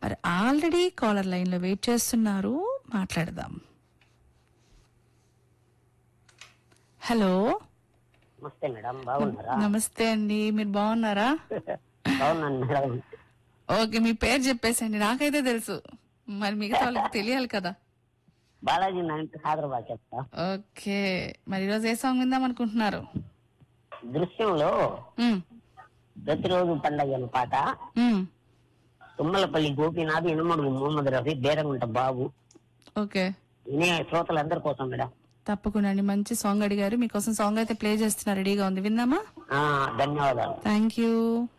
మరి already caller line లో wait చేస్తున్నారు మాట్లాడదాం హలో నమస్తే మేడం బాగున్నారా నమస్తే అండి మీరు బాగున్నారా బాగున్నాను మేడం ఓకే మీ పేరు చెప్పేసండి నాకైతే తెలుసు మరి మిగతా వాళ్ళకి తెలియాలి కదా బాలాజీ నైన్త్ హైదరాబాద్ చెప్తా ఓకే మరి ఈరోజు ఏ సాంగ్ విందాం అనుకుంటున్నారు దృశ్యంలో మ్మ్. ప్రతిరోజు పండగ అనే పాట మ్మ్. తుమ్మలపల్లి గోపీనాథ్ ఇనుమడుగు మొహమ్మద్ రఫీ బేరంగుంట బాబు ఓకే వినే శ్రోతలందరి కోసం మేడం తప్పకుండా అండి మంచి సాంగ్ అడిగారు మీకోసం సాంగ్ అయితే ప్లే చేస్తున్నా రెడీగా ఉంది విందామా ఆ, ధన్యవాదాలు థ్యాంక్ యూ